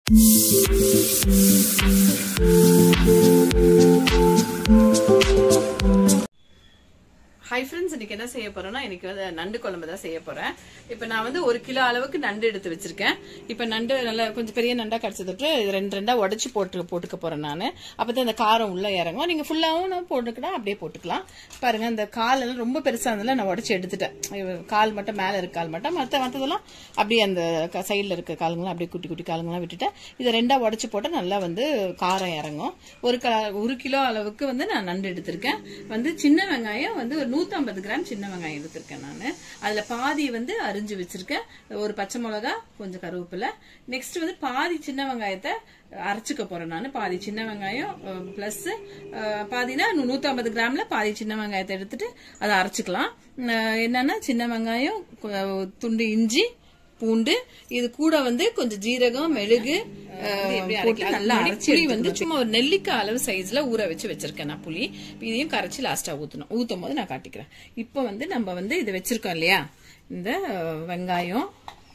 Hi friends இன்னைக்கு என்ன செய்ய போறேன்னா இன்னைக்கு வந்து நண்டு குழம்பு தான் செய்ய போறேன் இப்போ நான் வந்து ஒரு கிலோ அளவுக்கு நண்டு எடுத்து வச்சிருக்கேன் இப்போ நண்டு நல்லா கொஞ்சம் பெரிய நண்டா கடிச்சதுட்டு ரெண்டு ரெண்டா உடச்சி போட்டு போட்டுக்க போறேன் நான் அப்பதான் அந்த காரம் உள்ள இறங்கும் நீங்க ஃபுல்லாவும் நான் போட்டுக்கிட்டா அப்படியே போட்டுக்கலாம் பாருங்க அந்த கால் எல்லாம் ரொம்ப பெருசா இருந்ததுல நான் உடச்சி எடுத்துட்டேன் இது கால் மட்டும் மேல இருக்க கால் மட்டும் மற்ற மற்றதெல்லாம் அப்படியே அந்த சைடில் இருக்க காலுங்களாம் அப்படியே குட்டி குட்டி காலுங்களாம் விட்டுட்டேன் இதை ரெண்டா உடச்சி போட்டால் நல்லா வந்து காரம் இறங்கும் ஒரு க ஒரு கிலோ அளவுக்கு வந்து நான் நண்டு எடுத்திருக்கேன் வந்து சின்ன வெங்காயம் வந்து ஒரு நூற்றம்பது கிராம் சின்ன வெங்காயம் எடுத்திருக்கேன் நான் அதில் பாதி வந்து அரிஞ்சு வச்சிருக்கேன் ஒரு பச்சை மிளகா கொஞ்சம் கருவேப்பிலை நெக்ஸ்ட் வந்து பாதி சின்ன வெங்காயத்தை அரைச்சிக்க போறேன் நான் பாதி சின்ன வெங்காயம் பிளஸ் பாதினா நூற்றம்பது கிராம்ல பாதி சின்ன வெங்காயத்தை எடுத்துட்டு அதை அரைச்சிக்கலாம் அஹ் என்னன்னா சின்ன வெங்காயம் கு- துண்டு இஞ்சி பூண்டு இது கூட வந்து கொஞ்சம் ஜீரகம் மெழுகு அஹ், போட்டு நல்லா அரைச்சி புளி வந்து சும்மா ஒரு நெல்லிக்காய் அளவு சைஸ்ல ஊற வச்சு வச்சிருக்கேன் நான் புளி இதையும் கரைச்சி லாஸ்டா ஊத்தணும் ஊத்தும் போது நான் காட்டிக்கிறேன் இப்போ வந்து நம்ம வந்து இது வச்சிருக்கோம் இல்லையா இந்த அஹ், வெங்காயம்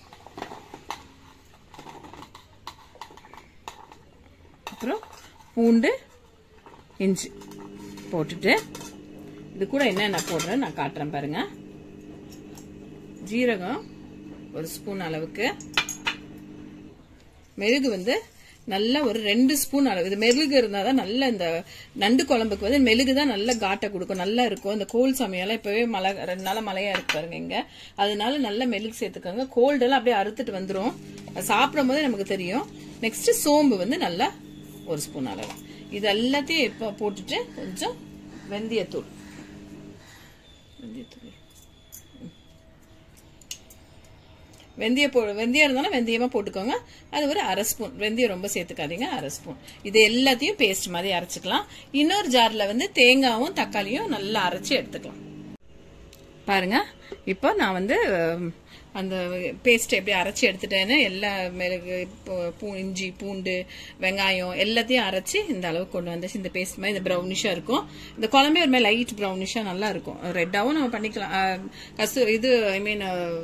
அப்புறம் பூண்டு இஞ்சி போட்டுட்டு இது கூட என்னென்ன போடுறேன் நான் காட்டுறேன் பாருங்க ஜீரகம் ஒரு ஸ்பூன் அளவுக்கு மெழுகு வந்து நல்ல ஒரு ரெண்டு ஸ்பூன் அளவு இது மெழுகு இருந்தால் தான் நல்ல இந்த நண்டு குழம்புக்கு வந்து மெழுகு தான் நல்ல காட்டை கொடுக்கும் நல்லா இருக்கும் இந்த கோல் சமையெல்லாம் இப்பவே மழை ரெண்டு நாளா மழையா இருக்கு பாருங்க இங்க அதனால நல்ல மெழுகு சேர்த்துக்கோங்க கோல்டெல்லாம் அப்படியே அறுத்துட்டு வந்துரும் அது சாப்பிடும் போதே நமக்கு தெரியும் நெக்ஸ்ட் சோம்பு வந்து நல்லா ஒரு ஸ்பூன் அளவு இது எல்லாத்தையும் இப்போ போட்டுட்டு கொஞ்சம் வெந்தயத்தூள் வெந்தயத்தூள் வெந்தய போ வெந்தயம் இருந்தாலும் வெந்தயமா போட்டுக்கோங்க அது ஒரு அரை ஸ்பூன் வெந்தயம் ரொம்ப சேர்த்துக்காதீங்க அரை ஸ்பூன் இது எல்லாத்தையும் பேஸ்ட் மாதிரி அரைச்சிக்கலாம் இன்னொரு ஜார்ல வந்து தேங்காவும் தக்காளியும் நல்லா அரைச்சி எடுத்துக்கலாம் பாருங்க இப்போ நான் வந்து அஹ், அந்த பேஸ்ட் எப்படி அரைச்சி எடுத்துட்டேன்னு எல்லா மிளகு பூ- பூ இஞ்சி பூண்டு வெங்காயம் எல்லாத்தையும் அரைச்சி இந்த அளவுக்கு கொண்டு வந்துச்சு இந்த பேஸ்ட் மாதிரி இந்த ப்ரௌனிஷா இருக்கும் இந்த குழம்பே ஒரு மாதிரி லைட் ப்ரௌனிஷா நல்லா இருக்கும் ரெட்டாவும் நம்ம பண்ணிக்கலாம் அஹ், கசு இது ஐ மீன்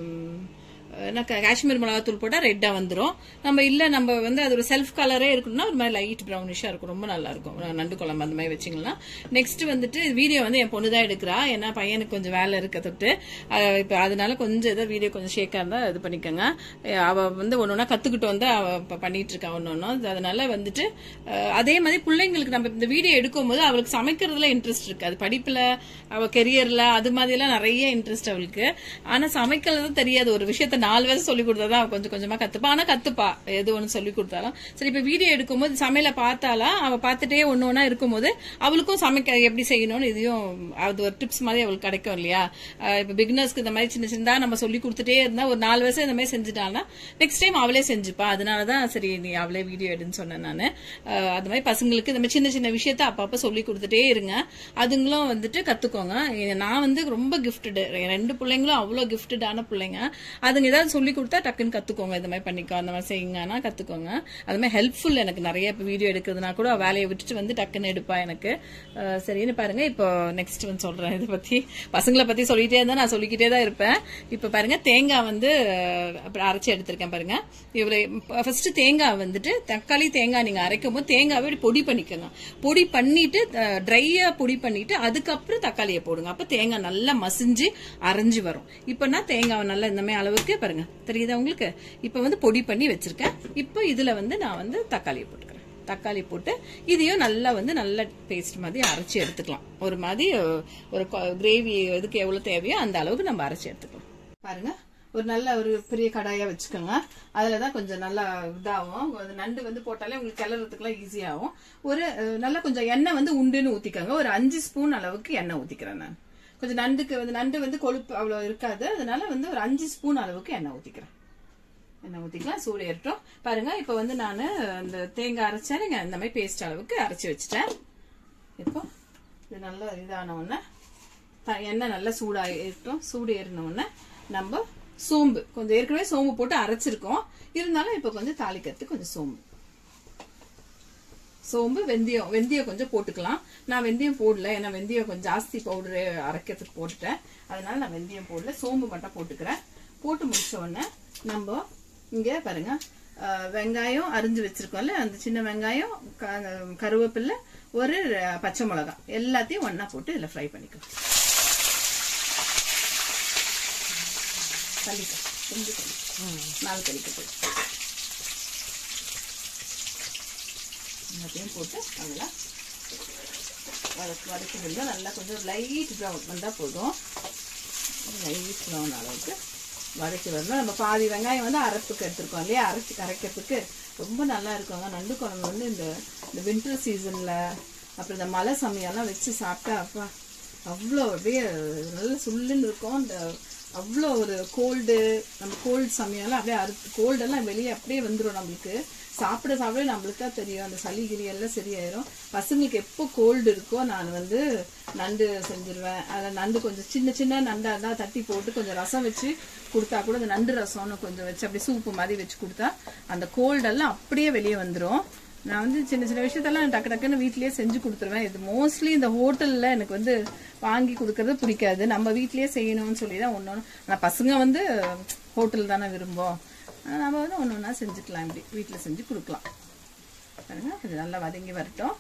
என்ன கா- காஷ்மீர் மிளகாத்தூள் போட்டா ரெட்டா வந்துரும் நம்ம இல்ல நம்ம வந்து அது ஒரு செல்ஃப் கலரே இருக்கணும்னா ஒரு மாதிரி லைட் ப்ரௌனிஷா இருக்கும் ரொம்ப நல்லா இருக்கும் அஹ் நண்டு குழம்பு அந்த மாதிரி வச்சிங்கன்னா நெக்ஸ்ட் வந்துட்டு வீடியோ வந்து என் பொண்ணு தான் எடுக்கிறா ஏன்னா பையனுக்கு கொஞ்சம் வேலை இருக்க தொட்டு அஹ் இப்ப அதனால கொஞ்சம் ஏதோ வீடியோ கொஞ்சம் ஷேக்கா இருந்தா இது பண்ணிக்கோங்க அஹ் அவ வந்து ஒன்னு ஒன்னா கத்துக்கிட்டு வந்து அவ இப்ப பண்ணிட்டு இருக்கா ஒன்னு ஒன்னும் அதனால வந்துட்டு அஹ் அதே மாதிரி பிள்ளைங்களுக்கு நம்ம இந்த வீடியோ எடுக்கும்போது அவளுக்கு சமைக்கிறதுல இன்ட்ரெஸ்ட் இருக்கு அது படிப்புல அவ கெரியர்ல அது மாதிரி எல்லாம் நிறைய இன்ட்ரெஸ்ட் அவளுக்கு ஆனா சமைக்கிறது தெரியாது ஒரு விஷயத்த நாலு வருஷம் சொல்லி கொடுத்தாதான் அவ கொஞ்சம் கொஞ்சமா கத்துப்பா ஆனா கத்துப்பா எது ஒண்ணு சொல்லி கொடுத்தாலும் சரி இப்ப வீடியோ எடுக்கும்போது சமையல பார்த்தாலா அவ பார்த்துட்டே ஒண்ணு ஒண்ணா இருக்கும்போது அவளுக்கும் சமைக்க எப்படி செய்யணும்னு இதையும் அது ஒரு டிப்ஸ் மாதிரி அவளுக்கு கிடைக்கும் இல்லையா அஹ் இப்ப பிகினர்ஸ்க்கு இந்த மாதிரி சின்ன சின்னதா நம்ம சொல்லி கொடுத்துட்டே இருந்தா ஒரு நாலு வருஷம் இந்த மாதிரி செஞ்சுட்டாங்கன்னா நெக்ஸ்ட் டைம் அவளே செஞ்சுப்பா அதனாலதான் சரி நீ அவளே வீடியோ எடுன்னு சொன்னேன் நானு அஹ் அது மாதிரி பசங்களுக்கு இந்த மாதிரி சின்ன சின்ன விஷயத்த அப்பப்ப சொல்லி கொடுத்துட்டே இருங்க அதுங்களும் வந்துட்டு கத்துக்கோங்க எ- நான் வந்து ரொம்ப கிஃப்டடு ரெண்டு பிள்ளைங்களும் அவ்வளோ கிஃப்டடான பிள்ளைங்க அதுங்க ஏதாவது சொல்லி கொடுத்தா டக்குன்னு கத்துக்கோங்க இந்த மாதிரி பண்ணிக்கோ அந்த மாதிரி செய்யுங்கன்னா கத்துக்கோங்க அது மாதிரி ஹெல்ப்ஃபுல் எனக்கு நிறைய இப்போ வீடியோ எடுக்கிறதுனா கூட அவ வேலையை விட்டுட்டு வந்து டக்குன்னு எடுப்பா எனக்கு அஹ் சரின்னு பாருங்க இப்போ நெக்ஸ்ட் வந்து சொல்றேன் இதை பத்தி பசங்களை பத்தி சொல்லிட்டே இருந்தா நான் சொல்லிக்கிட்டே தான் இருப்பேன் இப்போ பாருங்க தேங்காய் வந்து அஹ், அப்படி அரைச்சி எடுத்திருக்கேன் பாருங்க இவ்வளவு ஃபர்ஸ்ட் தேங்காய் வந்துட்டு தக்காளி தேங்காய் நீங்க அரைக்கும் போது தேங்காவை இப்படி பொடி பண்ணிக்கோங்க பொடி பண்ணிட்டு ட்ரையா பொடி பண்ணிட்டு அதுக்கப்புறம் தக்காளியை போடுங்க அப்ப தேங்காய் நல்லா மசிஞ்சு அரைஞ்சு வரும் இப்பனா தேங்காவை நல்லா இந்த மாதிரி அளவுக்கு பாருங்க தெரியுதா உங்களுக்கு இப்ப வந்து பொடி பண்ணி வச்சிருக்கேன் இப்போ இதுல வந்து நான் வந்து தக்காளியை போட்டுக்கிறேன் தக்காளி போட்டு இதையும் நல்லா வந்து நல்ல பேஸ்ட் மாதிரி அரைச்சி எடுத்துக்கலாம் ஒரு மாதிரி அஹ், ஒரு கிரேவி இதுக்கு எவ்வளவு தேவையோ அந்த அளவுக்கு நம்ம அரைச்சி எடுத்துக்கலாம் பாருங்க ஒரு நல்ல ஒரு பெரிய கடாயா வச்சுக்கோங்க அதுல தான் கொஞ்சம் நல்லா இதாகும் அது நண்டு வந்து போட்டாலே உங்களுக்கு கிளறதுக்குலாம் ஈஸியாகும் ஒரு அஹ், நல்லா கொஞ்சம் எண்ணெய் வந்து உண்டுன்னு ஊத்திக்கோங்க ஒரு அஞ்சு ஸ்பூன் அளவுக்கு எண்ணெய் ஊத்திக்கிறேன் நான் கொஞ்சம் நண்டுக்கு வந்து நண்டு வந்து கொழுப்பு அவ்வளவு இருக்காது அதனால வந்து ஒரு அஞ்சு ஸ்பூன் அளவுக்கு எண்ணெய் ஊத்திக்கிறேன் எண்ணெய் ஊத்திக்கலாம் சூடு ஏறட்டும் பாருங்க இப்ப வந்து நான் இந்த தேங்காய் அரைச்சாருங்க இந்த மாதிரி பேஸ்ட் அளவுக்கு அரைச்சி வச்சுட்டேன் இப்போ இது நல்லா இதான உடனே த- எண்ணெய் நல்லா சூடாயிட்டும் சூடு ஏறின உடனே நம்ம சோம்பு கொஞ்சம் ஏற்கனவே சோம்பு போட்டு அரைச்சிருக்கோம் இருந்தாலும் இப்போ கொஞ்சம் தாளிக்கிறதுக்கு கொஞ்சம் சோம்பு சோம்பு வெந்தயம் வெந்தயம் கொஞ்சம் போட்டுக்கலாம் நான் வெந்தயம் போடல ஏன்னா வெந்தயம் கொஞ்சம் ஜாஸ்தி பவுடரு அரைக்கிறதுக்கு போட்டுட்டேன் அதனால நான் வெந்தயம் போடல சோம்பு மட்டும் போட்டுக்கிறேன் போட்டு முடிச்ச உடனே நம்ம இங்க பாருங்க அஹ், வெங்காயம் அரிஞ்சு வச்சிருக்கோம்ல அந்த சின்ன வெங்காயம் க- கருவேப்பிலை ஒரு அஹ், பச்சை மிளகாய் எல்லாத்தையும் ஒண்ணா போட்டு இதுல ஃப்ரை பண்ணிக்கலாம் கண்டிப்பா கொஞ்சம் கண்டிப்பா நாலு கறிக்கு போய் எல்லாத்தையும் போட்டு நல்லா வதக்கு வதக்கி விடணும் நல்லா கொஞ்சம் லைட் ப்ரௌன் வந்தால் போதும் லைட் ப்ரௌன் அளவுக்கு வதக்கி வரணும் நம்ம பாதி வெங்காயம் வந்து அரைப்புக்கு எடுத்துருக்கோம் இல்லையா அரைச்சி கரைக்கிறதுக்கு ரொம்ப நல்லா இருக்குங்க நண்டு குழம்பு வந்து இந்த இந்த வின்டர் சீசனில் அப்புறம் இந்த மழை சமயம்லாம் வச்சு சாப்பிட்டா அப்பா அவ்வளோ அப்படியே நல்ல சுள்ளுன்னு இருக்கும் இந்த அவ்வளோ ஒரு கோல்டு நம்ம கோல்டு சமயம்லாம் அப்படியே அறு கோல்டெல்லாம் வெளியே அப்படியே வந்துடும் நம்மளுக்கு சாப்பிட சாப்பிட நம்மளுக்கு தான் தெரியும் அந்த சளி கிளி எல்லாம் சரியாயிரும் பசங்களுக்கு எப்போ கோல்டு இருக்கோ நான் வந்து நண்டு செஞ்சிருவேன் அதில் நண்டு கொஞ்சம் சின்ன சின்ன நண்டா இருந்தால் தட்டி போட்டு கொஞ்சம் ரசம் வச்சு கொடுத்தா கூட அந்த நண்டு ரசம்னு கொஞ்சம் வச்சு அப்படியே சூப்பு மாதிரி வச்சு கொடுத்தா அந்த கோல்டெல்லாம் அப்படியே வெளியே வந்துடும் நான் வந்து சின்ன சின்ன விஷயத்தெல்லாம் டக்கு டக்குன்னு வீட்லயே செஞ்சு கொடுத்துருவேன் இது மோஸ்ட்லி இந்த ஹோட்டல்ல எனக்கு வந்து வாங்கி கொடுக்கறது பிடிக்காது நம்ம வீட்லயே செய்யணும்னு சொல்லி தான் ஒன்று ஆனால் பசங்க வந்து ஹோட்டல் தானே விரும்பும் ஆனா நம்ம வந்து ஒன்று ஒன்றா செஞ்சுக்கலாம் இப்படி வீட்டில் செஞ்சு கொடுக்கலாம் பாருங்க இது நல்லா வதங்கி வரட்டும்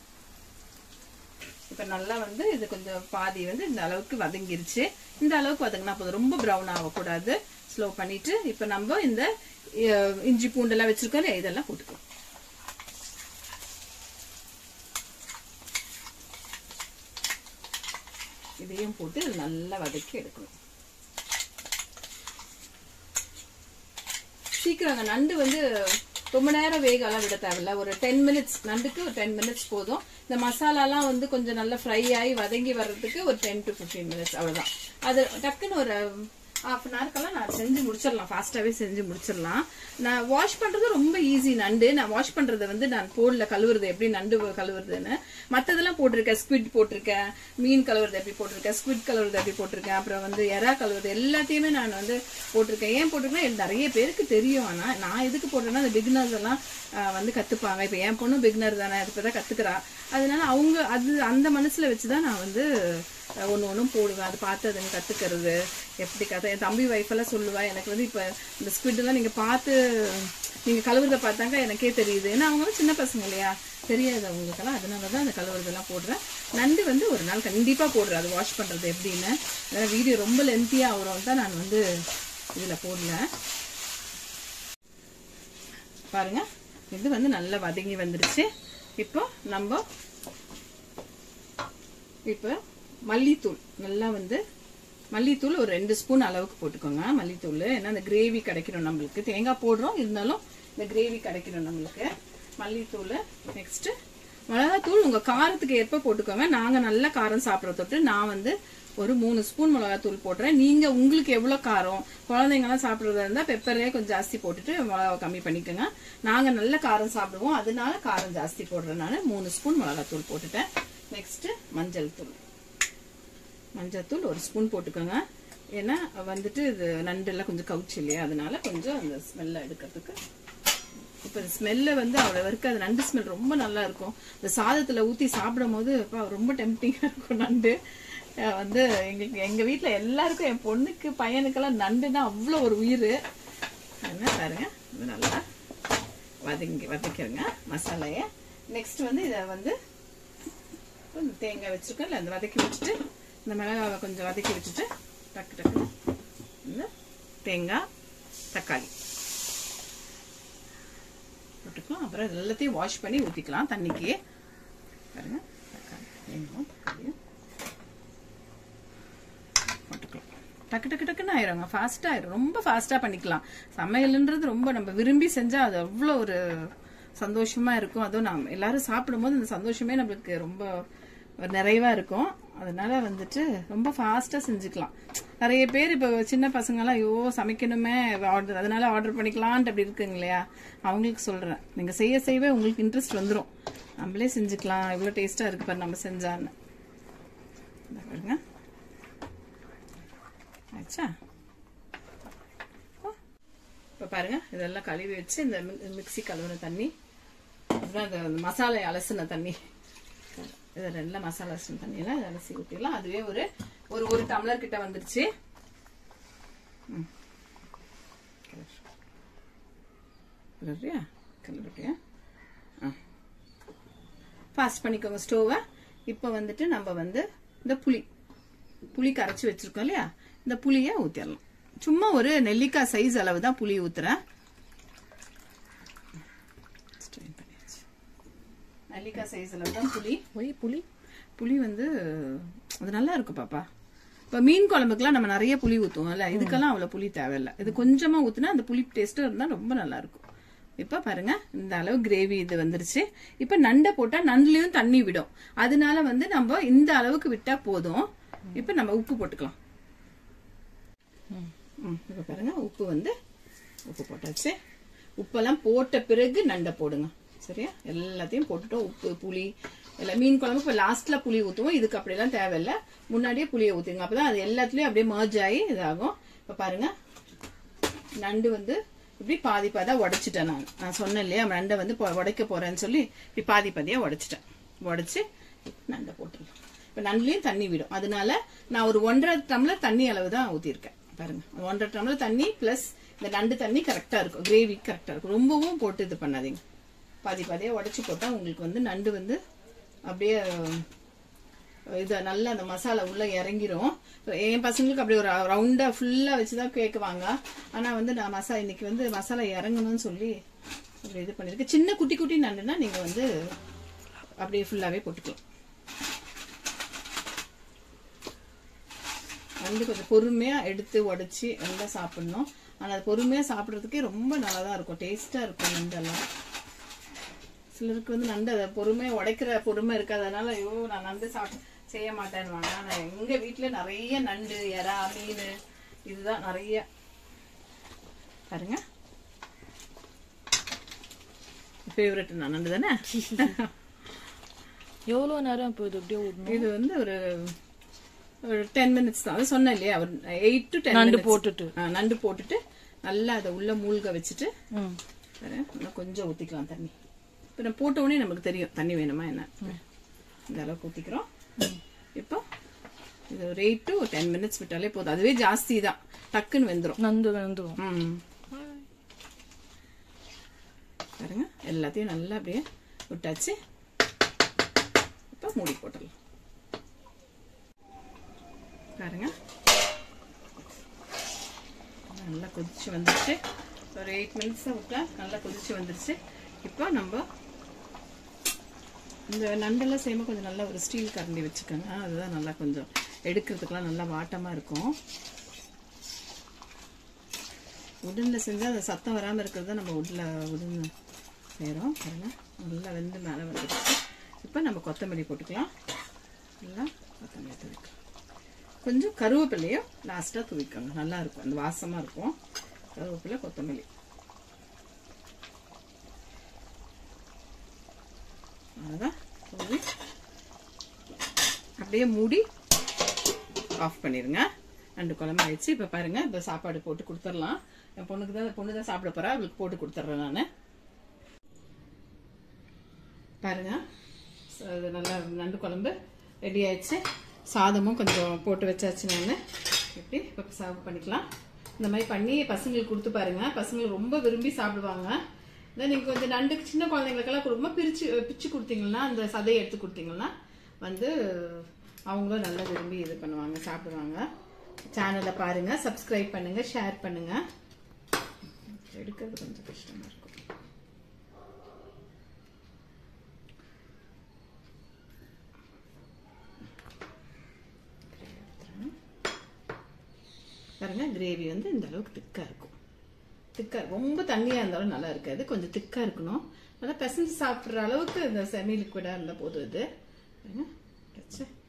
இப்போ நல்லா வந்து இது கொஞ்சம் பாதி வந்து இந்த அளவுக்கு வதங்கிருச்சு இந்த அளவுக்கு வதங்கினா போதும் ரொம்ப ப்ரௌன் ஆகக்கூடாது ஸ்லோ பண்ணிட்டு இப்போ நம்ம இந்த அஹ், இஞ்சி பூண்டெல்லாம் வச்சிருக்கோம் இல்லையா, இதெல்லாம் போட்டுக்கலாம் இதையும் போட்டு இது நல்லா வதக்கி எடுக்கணும் சீக்கிரங்க நண்டு வந்து ரொம்ப நேரம் வேகலாம் விட தேவையில்ல ஒரு டென் மினிட்ஸ் நண்டுக்கு ஒரு டென் மினிட்ஸ் போதும் இந்த மசாலாலாம் வந்து கொஞ்சம் நல்லா ஃப்ரை ஆகி வதங்கி வர்றதுக்கு ஒரு டென் டு ஃபிஃப்டீன் மினிட்ஸ் அவ்வளவுதான் அது டக்குன்னு ஒரு ஹாஃப் அன் ஹவர்க்கெல்லாம் நான் செஞ்சு முடிச்சிடலாம் ஃபாஸ்ட்டாகவே செஞ்சு முடிச்சிடலாம் நான் வாஷ் பண்ணுறது ரொம்ப ஈஸி நண்டு நான் வாஷ் பண்ணுறது வந்து நான் போடல கழுவுறது எப்படி நண்டு கழுவுறதுன்னு மற்றதெல்லாம் போட்டிருக்கேன் ஸ்குவிட் போட்டிருக்கேன் மீன் கழுவுறது எப்படி போட்டிருக்கேன் ஸ்குவிட் கழுவுறது எப்படி போட்டிருக்கேன் அப்புறம் வந்து எறா கழுவுறது எல்லாத்தையுமே நான் வந்து போட்டிருக்கேன் ஏன் போட்டிருக்கேன் எனக்கு நிறைய பேருக்கு தெரியும் ஆனால் நான் எதுக்கு போடுறேன்னா அந்த பிகினர்ஸ் எல்லாம் ஆஹ், வந்து கற்றுப்பாங்க இப்போ என் பொண்ணும் பிகினர் தானே இப்போ தான் கற்றுக்கிறா அதனால அவங்க அது அந்த மனசில் வச்சு தான் நான் வந்து ஒன்று ஒன்றும் போடுவேன் அது பார்த்து அதுங்க கற்றுக்கிறது எப்படி கதை என் தம்பி ஒய்ஃபெல்லாம் சொல்லுவா எனக்கு வந்து இப்போ இந்த ஸ்குவிட்டெல்லாம் நீங்கள் பார்த்து நீங்கள் கழுவுறத பார்த்தாங்க எனக்கே தெரியுது ஏன்னா அவங்க வந்து சின்ன பசங்க இல்லையா தெரியாது அவங்களுக்கெல்லாம் அதனால தான் அந்த கழுவுறதெல்லாம் போடுறேன் நண்டு வந்து ஒரு நாள் கண்டிப்பாக போடுறேன் அது வாஷ் பண்ணுறது எப்படின்னு வீடியோ ரொம்ப லென்த்தியாக ஆகிறோம் தான் நான் வந்து இதில் போடல பாருங்க இது வந்து நல்லா வதங்கி வந்துருச்சு இப்போ நம்ம இப்போ மல்லித்தூள் நல்லா வந்து மல்லித்தூள் ஒரு ரெண்டு ஸ்பூன் அளவுக்கு போட்டுக்கோங்க மல்லித்தூள் ஏன்னா அந்த கிரேவி கிடைக்கணும் நம்மளுக்கு தேங்காய் போடுறோம் இருந்தாலும் இந்த கிரேவி கிடைக்கணும் நம்மளுக்கு மல்லித்தூள் நெக்ஸ்ட் மிளகாத்தூள் உங்க காரத்துக்கு ஏற்ப போட்டுக்கோங்க நாங்க நல்ல காரம் சாப்பிட்ற தொட்டு நான் வந்து ஒரு மூணு ஸ்பூன் மிளகாத்தூள் போடுறேன் நீங்க உங்களுக்கு எவ்வளவு காரம் குழந்தைங்கலாம் சாப்பிட்றதா இருந்தா பெப்பரே கொஞ்சம் ஜாஸ்தி போட்டுட்டு மிளகா கம்மி பண்ணிக்கோங்க நாங்க நல்ல காரம் சாப்பிடுவோம் அதனால காரம் ஜாஸ்தி போடுறேன் நான் மூணு ஸ்பூன் மிளகாத்தூள் போட்டுட்டேன் நெக்ஸ்ட் மஞ்சள் தூள் மஞ்சத்தூள் ஒரு ஸ்பூன் போட்டுக்கோங்க ஏன்னா வந்துட்டு இது நண்டெல்லாம் கொஞ்சம் கவுச்சு இல்லையா அதனால கொஞ்சம் அந்த ஸ்மெல்ல எடுக்கிறதுக்கு இப்போ ஸ்மெல்ல வந்து அவ்வளோ இருக்காது நண்டு ஸ்மெல் ரொம்ப நல்லா இருக்கும் இந்த சாதத்தில் ஊற்றி சாப்பிடும் போது அப்பா, ரொம்ப டெம்டிங்காக இருக்கும் நண்டு அஹ் வந்து எங்களுக்கு எங்கள் வீட்டில் எல்லாருக்கும் என் பொண்ணுக்கு பையனுக்கெல்லாம் நண்டுன்னா அவ்வளோ ஒரு உயிர் என்ன பாருங்க இது நல்லா வதங்கி வதக்கிடுங்க மசாலையை நெக்ஸ்ட் வந்து இதை வந்து இந்த தேங்காய் வச்சிருக்கோம் இல்லை அந்த வதக்கி வச்சுட்டு இந்த மிளகாவை கொஞ்சம் வதக்கி வச்சுட்டு டக்கு டக்கு இந்த தேங்காய் தக்காளி போட்டுக்கலாம் அப்புறம் இது எல்லாத்தையும் வாஷ் பண்ணி ஊற்றிக்கலாம் தண்ணிக்கு பாருங்க தக்காளி தேங்காயும் தக்காளியும் போட்டுக்கலாம் டக்கு டக்கு டக்குன்னு ஆயிருங்க ஃபாஸ்ட்டாக ஆயிரும் ரொம்ப ஃபாஸ்ட்டாக பண்ணிக்கலாம் சமையல்ன்றது ரொம்ப நம்ம விரும்பி செஞ்சால் அது அவ்வளோ ஒரு சந்தோஷமா இருக்கும் அதுவும் நாம் எல்லாரும் சாப்பிடும்போது அந்த சந்தோஷமே நம்மளுக்கு ரொம்ப ஒரு நிறைவா இருக்கும் அதனால வந்துட்டு ரொம்ப ஃபாஸ்ட்டாக செஞ்சுக்கலாம் நிறைய பேர் இப்போ சின்ன பசங்கெல்லாம் ஐயோ சமைக்கணுமே ஆர்டர் அதனால ஆர்டர் பண்ணிக்கலான்ட்டு அப்படி இருக்குங்க இல்லையா அவங்களுக்கு சொல்கிறேன் நீங்கள் செய்ய செய்யவே உங்களுக்கு இன்ட்ரெஸ்ட் வந்துடும் நம்மளே செஞ்சுக்கலாம் இவ்வளோ டேஸ்ட்டாக இருக்கு பாரு நம்ம செஞ்சான்னு இந்த பாருங்க ஆச்சா இப்போ பாருங்க இதெல்லாம் கழுவி வச்சு இந்த மி- மிக்ஸி கழுவுன தண்ணி அப்புறம் அந்த அந்த மசாலை அலசின தண்ணி இதை ரெண்டுல மசாலா அலசின தண்ணியெல்லாம் இதை அலசி ஊற்றிடலாம் அதுவே ஒரு ஒரு ஒரு டம்ளர் கிட்ட வந்துருச்சு ம். கிளறியா கிளறியா ஆ ஃபாஸ்ட் பண்ணிக்கோங்க ஸ்டோவை இப்போ வந்துட்டு நம்ம வந்து இந்த புளி புளி கரைச்சி வச்சிருக்கோம் இல்லையா இந்த புளியை ஊற்றிடலாம் சும்மா ஒரு நெல்லிக்காய் சைஸ் அளவு தான் புளி ஊத்துறேன் Strain பண்ணியாச்சு. நெல்லிக்காய் சைஸ் அளவு தான் புளி ஒய் புளி புளி வந்து அது நல்லா இருக்கும் பாப்பா இப்ப மீன் குழம்புக்குலாம் நம்ம நிறைய புளி ஊத்துவோம்ல இதுக்கெல்லாம் அவ்வளவு புளி தேவையில்ல இது கொஞ்சமா ஊத்துனா அந்த புளி டேஸ்ட் இருந்தா ரொம்ப நல்லா இருக்கும் இப்ப பாருங்க இந்த அளவு கிரேவி இது வந்துருச்சு இப்ப நண்டை போட்டா நண்டுலயும் தண்ணி விடும் அதனால வந்து நம்ம இந்த அளவுக்கு விட்டா போதும் இப்ப நம்ம உப்பு போட்டுக்கலாம் ம், இப்ப பாருங்க உப்பு வந்து உப்பு போட்டாச்சு உப்பெல்லாம் போட்ட பிறகு நண்டை போடுங்க சரியா எல்லாத்தையும் போட்டுட்டோம் உப்பு புளி எல்லாம் மீன் குழம்பு இப்போ லாஸ்ட்ல புளி ஊற்றுவோம் இதுக்கு அப்படிலாம் தேவையில்ல முன்னாடியே புளியை ஊற்றுங்க அப்பதான் அது எல்லாத்துலயும் அப்படியே மர்ஜ் ஆகி இதாகும் இப்போ பாருங்க நண்டு வந்து இப்படி பாதி பாதா உடைச்சிட்டேன் நான் நான் சொன்னேன் இல்லையா நண்டை வந்து பொ- உடைக்க போறேன்னு சொல்லி இப்படி பாதி பாதியா உடைச்சிட்டேன் உடைச்சு நண்டை போட்டுடலாம் இப்போ நண்டுலயும் தண்ணி விடும் அதனால நான் ஒரு ஒன்றரை டம்ளர் தண்ணி அளவு தான் ஊற்றிருக்கேன் பாருங்க ஒன்றரை டம்ளர் தண்ணி ப்ளஸ் இந்த நண்டு தண்ணி கரெக்டா இருக்கும் கிரேவி கரெக்டா இருக்கும் ரொம்பவும் போட்டு இது பண்ணாதீங்க பாதி பாதியா உடைச்சு போட்டா உங்களுக்கு வந்து நண்டு வந்து அப்படியே இது நல்லா அந்த மசாலா உள்ள இறங்கிரும் என் பசங்களுக்கு அப்படி ஒரு ரவுண்டா ஃபுல்லா வச்சுதான் கேக்குவாங்க ஆனா வந்து நான் மசா இன்னைக்கு வந்து மசாலா இறங்கணும்னு சொல்லி அப்படி இது பண்ணிருக்கேன் சின்ன குட்டி குட்டி நண்டுனா நீங்க வந்து அப்படியே ஃபுல்லாவே போட்டுக்கலாம் நண்டு கொஞ்சம் பொறுமையா எடுத்து உடைச்சி நல்லா சாப்பிடணும் ஆனா அது பொறுமையா சாப்பிடுறதுக்கே ரொம்ப நல்லா தான் இருக்கும் டேஸ்டா இருக்கும் நண்டெல்லாம் சிலருக்கு வந்து நண்டு அதை பொறுமையா உடைக்கிற பொறுமை இருக்காதனால ஐயோ நான் நண்டு சாப்பிட செய்ய மாட்டேன்னு ஆனா எங்க வீட்டுல நிறைய நண்டு எறா மீன் இதுதான் நிறைய பாருங்க ஃபேவரட் நான் நண்டு தானே எவ்வளோ நேரம் இப்போ இது அப்படியே விடணும் இது வந்து ஒரு ஒரு டென் மினிட்ஸ் தான் அது சொன்னேன் இல்லையா ஒரு எயிட் டு டென் நண்டு போட்டுட்டு நண்டு போட்டுட்டு நல்லா அதை உள்ள மூழ்க வச்சுட்டு ம் பாரு, இன்னும் கொஞ்சம் ஊத்திக்கலாம் தண்ணி இப்போ நான் போட்ட உடனே நமக்கு தெரியும் தண்ணி வேணுமா என்ன இந்த அளவுக்கு ஊத்திக்கிறோம் இப்போ இது ஒரு எயிட் டு டென் மினிட்ஸ் விட்டாலே போதும் அதுவே ஜாஸ்தி தான் டக்குன்னு வெந்துடும் நந்து வெந்துடும் ம் பாருங்க எல்லாத்தையும் நல்லா அப்படியே விட்டாச்சு இப்போ மூடி போட்டுடலாம் பாருங்க நல்லா கொதிச்சு வந்துருச்சு ஒரு எயிட் மினிட்ஸ் விட்டா நல்லா கொதிச்சு வந்துருச்சு இப்போ நம்ம இந்த நண்டெல்லாம் செய்யும்போது கொஞ்சம் நல்லா ஒரு ஸ்டீல் கரண்டி வச்சுக்கோங்க அதுதான் நல்லா கொஞ்சம் எடுக்கிறதுக்கெல்லாம் நல்லா வாட்டமா இருக்கும் உடன்ல செஞ்சா அந்த சத்தம் வராம இருக்கிறது தான் நம்ம உட்ல உடன் செய்கிறோம் பாருங்க நல்லா வெந்து மேலே வந்துடுச்சு இப்போ நம்ம கொத்தமல்லி போட்டுக்கலாம் நல்லா கொத்தமல்லி தூவிக்கலாம் கொஞ்சம் கருவேப்பிலையும் லாஸ்ட்டாக தூவிக்கோங்க நல்லா இருக்கும் அந்த வாசமா இருக்கும் கருவேப்பிலை கொத்தமல்லி அவ்வளோதான் தூவி அப்படியே மூடி ஆஃப் பண்ணிருங்க ரெண்டு குழம்பு ஆயிடுச்சு இப்போ பாருங்க இப்போ சாப்பாடு போட்டு கொடுத்துடலாம் என் பொண்ணுக்கு தான் பொண்ணு தான் சாப்பிட போறா அவளுக்கு போட்டு கொடுத்துட்றேன் நான் பாருங்க ச- இது நல்லா நண்டு குழம்பு ரெடி ஆயிடுச்சு சாதமும் கொஞ்சம் போட்டு வச்சாச்சு நான் எப்படி இப்போ சர்வ் பண்ணிக்கலாம் இந்த மாதிரி பண்ணி பசங்களுக்கு கொடுத்து பாருங்க பசங்க ரொம்ப விரும்பி சாப்பிடுவாங்க இதை நீங்கள் கொஞ்சம் நண்டு சின்ன குழந்தைங்களுக்கெல்லாம் ரொம்ப பிரிச்சு பிச்சு கொடுத்தீங்கன்னா அந்த சதையை எடுத்து கொடுத்தீங்கன்னா வந்து அவங்களும் நல்லா விரும்பி இது பண்ணுவாங்க சாப்பிடுவாங்க சேனலை பாருங்க சப்ஸ்கிரைப் பண்ணுங்க ஷேர் பண்ணுங்க எடுக்கிறது கொஞ்சம் கஷ்டமா இருக்கும் பாருங்க கிரேவி வந்து இந்த அளவுக்கு திக்கா இருக்கும் திக்கா ரொம்ப தண்ணியா இருந்தாலும் நல்லா இருக்காது கொஞ்சம் திக்கா இருக்கணும் நல்லா பிசைஞ்சு சாப்பிடுற அளவுக்கு இந்த செமி லிக்விடா இருந்தா போதும் இது பாருங்க வச்சு